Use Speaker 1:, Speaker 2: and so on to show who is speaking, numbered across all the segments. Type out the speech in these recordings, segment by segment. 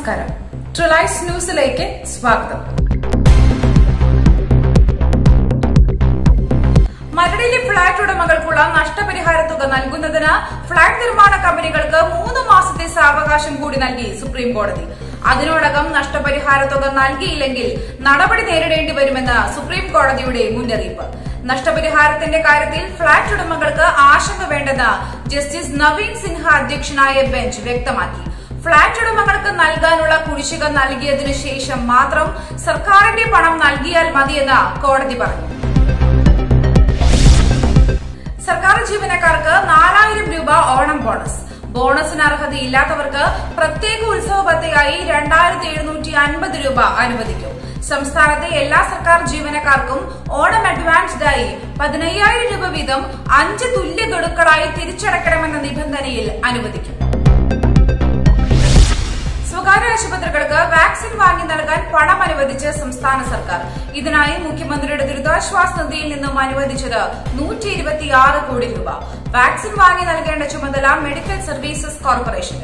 Speaker 1: നമസ്കാരം ട്രിലൈസ് ന്യൂസിലേക്ക് സ്വാഗതം മരടിലെ ഫ്ളാറ്റ് ഉടമകൾക്കുള്ള നഷ്ടപരിഹാര തുക നൽകുന്നതിന് ഫ്ളാറ്റ് നിർമ്മാണ കമ്പനികൾക്ക് മൂന്ന് മാസത്തെ സാവകാശം കൂടി നൽകി സുപ്രീം കോടതി അതിനോടകം നഷ്ടപരിഹാര തുക നൽകിയില്ലെങ്കിൽ നടപടി നേരിടേണ്ടി വരുമെന്ന് സുപ്രീം കോടതിയുടെ മുന്നറിയിപ്പ് നഷ്ടപരിഹാരത്തിന്റെ കാര്യത്തിൽ ഫ്ളാറ്റ് ഉടമകൾക്ക് ആശങ്ക വേണ്ടെന്ന് ജസ്റ്റിസ് നവീൻ സിൻഹ അധ്യക്ഷനായ ബെഞ്ച് വ്യക്തമാക്കി ഫ്ളാറ്റ് ഉടമകൾക്ക് നൽകാനുള്ള കുടിശ്ശിക നൽകിയതിനു ശേഷം മാത്രം സർക്കാരിന്റെ പണം നൽകിയാൽ മതിയെന്ന് കോടതി പറഞ്ഞു സർക്കാർ ജീവനക്കാർക്ക് നാലായിരം രൂപ ഓണം ബോണസ് ബോണസിന് അർഹതയില്ലാത്തവർക്ക് പ്രത്യേക ഉത്സവ ഭത്തയായി രണ്ടായിരത്തി എഴുന്നൂറ്റി അൻപത് രൂപ അനുവദിക്കും സംസ്ഥാനത്തെ എല്ലാ സർക്കാർ ജീവനക്കാർക്കും ഓണം അഡ്വാൻസ്ഡായി പതിനയ്യായിരം രൂപ വീതം അഞ്ച് തുല്യ ഗഡുക്കളായി തിരിച്ചടക്കണമെന്ന നിബന്ധനയിൽ അനുവദിക്കും സ്വകാര്യ ആശുപത്രികൾക്ക് വാക്സിൻ വാങ്ങി നൽകാൻ പണം അനുവദിച്ച് സംസ്ഥാന സർക്കാർ ഇതിനായി മുഖ്യമന്ത്രിയുടെ ദുരിതാശ്വാസ നിധിയിൽ നിന്നും അനുവദിച്ചത് നൂറ്റി ഇരുപത്തിയാറ് കോടി രൂപ വാക്സിൻ വാങ്ങി നൽകേണ്ട ചുമതല മെഡിക്കൽ സർവീസസ് കോർപ്പറേഷന്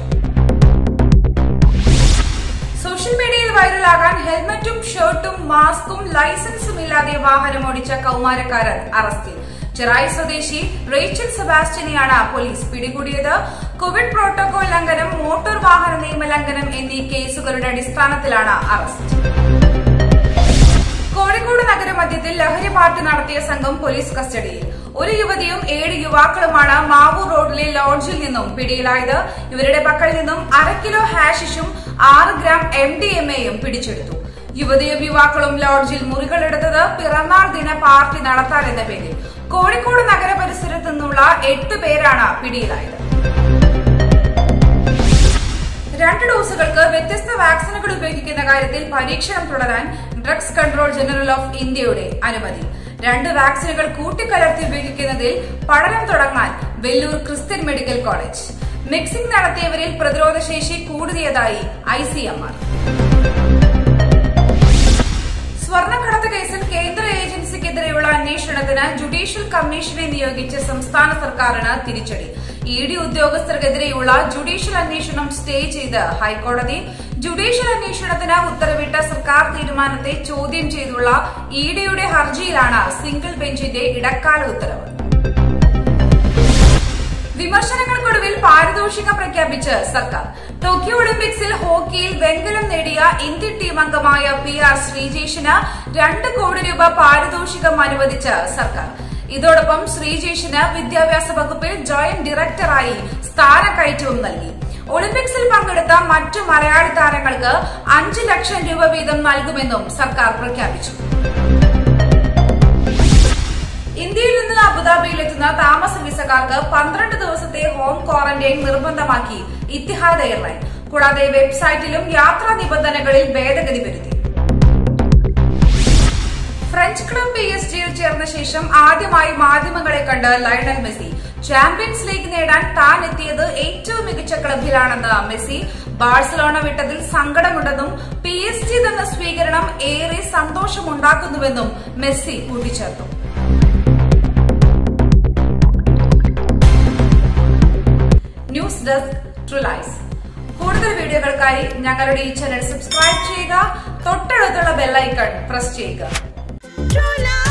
Speaker 1: സോഷ്യൽ മീഡിയയിൽ വൈറലാകാൻ ഹെൽമറ്റും ഷർട്ടും മാസ്കും ലൈസൻസും ഇല്ലാതെ വാഹനമോടിച്ച കൌമാരക്കാരൻ അറസ്റ്റിൽ ചെറായി സ്വദേശി റേച്ചൽ സെബാസ്റ്റ്യനെയാണ് പോലീസ് പിടികൂടിയത് കോവിഡ് പ്രോട്ടോകോൾ ലംഘനം മോട്ടോർ വാഹന നിയമ ലംഘനം എന്നീ കേസുകളുടെ അടിസ്ഥാനത്തിലാണ് അറസ്റ്റ് കോഴിക്കോട് നഗരമധ്യത്തിൽ ലഹരി പാർട്ടി നടത്തിയ സംഘം പോലീസ് കസ്റ്റഡിയിൽ ഒരു യുവതിയും ഏഴ് യുവാക്കളുമാണ് മാവൂർ റോഡിലെ ലോഡ്ജിൽ നിന്നും പിടിയിലായത് ഇവരുടെ പക്കൽ നിന്നും അര കിലോ ഹാഷിഷും ആറ് ഗ്രാം എം ഡി എം എയും പിടിച്ചെടുത്തു യുവതിയും യുവാക്കളും ലോഡ്ജിൽ മുറികളെടുത്തത് പിറന്നാൾ ദിന പാർട്ടി നടത്താനെന്ന പേരിൽ കോഴിക്കോട് നഗര പരിസരത്തു നിന്നുള്ള എട്ട് പേരാണ് പിടിയിലായത് രണ്ട് ഡോസുകൾക്ക് വ്യത്യസ്ത വാക്സിനുകൾ ഉപയോഗിക്കുന്ന കാര്യത്തിൽ പരീക്ഷണം തുടരാൻ ഡ്രഗ്സ് കൺട്രോൾ ജനറൽ ഓഫ് ഇന്ത്യയുടെ അനുമതി രണ്ട് വാക്സിനുകൾ കൂട്ടിക്കലർത്തി ഉപയോഗിക്കുന്നതിൽ പഠനം തുടങ്ങാൻ Vellore Christian medical college mixing നടത്തിയവരിൽ പ്രതിരോധശേഷി കൂടിയതായി ഐ സി എം ആർ സ്വർണ്ണക്കടത്ത് കേസിൽ കേന്ദ്ര ഏജൻസിക്കെതിരെയുള്ള അന്വേഷണത്തിന് ജുഡീഷ്യൽ കമ്മീഷനെ നിയോഗിച്ച സംസ്ഥാന സർക്കാരിന് തിരിച്ചടി ഇ ഡി ഉദ്യോഗസ്ഥർക്കെതിരെയുള്ള ജുഡീഷ്യൽ അന്വേഷണം സ്റ്റേ ചെയ്ത് ഹൈക്കോടതി ജുഡീഷ്യൽ അന്വേഷണത്തിന് ഉത്തരവിട്ട സർക്കാർ തീരുമാനത്തെ ചോദ്യം ചെയ്തുള്ള ഇ ഡിയുടെ ഹർജിയിലാണ് സിംഗിൾ ബെഞ്ചിന്റെ ഇടക്കാല ഉത്തരവ് വിമർശനങ്ങൾക്കൊടുവിൽ പാരിതോഷികം പ്രഖ്യാപിച്ച് സർക്കാർ ടോക്കിയോ ഒളിമ്പിക്സിൽ ഹോക്കിയിൽ വെങ്കലം നേടിയ ഇന്ത്യൻ ടീം അംഗമായ പി ആർ ശ്രീജേഷിന് രണ്ട് കോടി രൂപ പാരിതോഷികം അനുവദിച്ച് സർക്കാർ ഇതോടൊപ്പം ശ്രീജേഷിന് വിദ്യാഭ്യാസ വകുപ്പിൽ ജോയിന്റ് ഡയറക്ടറായി സ്ഥാനക്കയറ്റവും നൽകി ഒളിമ്പിക്സിൽ പങ്കെടുത്ത മറ്റു മലയാളി താരങ്ങൾക്ക് അഞ്ച് ലക്ഷം രൂപ വീതം നൽകുമെന്നും സർക്കാർ പ്രഖ്യാപിച്ചു ഇന്ത്യയിൽ നിന്ന് അബുദാബിയിലെത്തുന്ന താമസ വിസക്കാർക്ക് പന്ത്രണ്ട് ദിവസത്തെ ഹോം ക്വാറന്റൈൻ നിർബന്ധമാക്കി ഇത്തിഹാദ് എയർലൈൻ കൂടാതെ വെബ്സൈറ്റിലും യാത്രാ നിബന്ധനകളിൽ ഭേദഗതി വരുത്തി ഫ്രഞ്ച് ക്ലബ് പി എസ് ജിയിൽ ചേർന്ന ശേഷം ആദ്യമായി മാധ്യമങ്ങളെ കണ്ട് ലയണൽ മെസ്സി ചാമ്പ്യൻസ് ലീഗ് നേടാൻ താൻ എത്തിയത് ഏറ്റവും മികച്ച ക്ലബിലാണെന്ന് മെസ്സി ബാഴ്സലോണ വിട്ടതിൽ സങ്കടമുണ്ടെന്നും പി എസ് ജി തന്ന സ്വീകരണം ഏറെ സന്തോഷമുണ്ടാക്കുന്നുവെന്നും മെസ്സി കൂട്ടിച്ചേർത്തു ന്യൂസ് ഡെസ്ക് ട്രുലൈസ് കൂടുതൽ വീഡിയോകൾക്കായി ഞങ്ങളുടെ ഈ ചാനൽ സബ്സ്ക്രൈബ് ചെയ്യുക തൊട്ടടുത്തുള്ള ബെല്ലൈക്കൺ പ്രസ് ചെയ്യുക
Speaker 2: True love.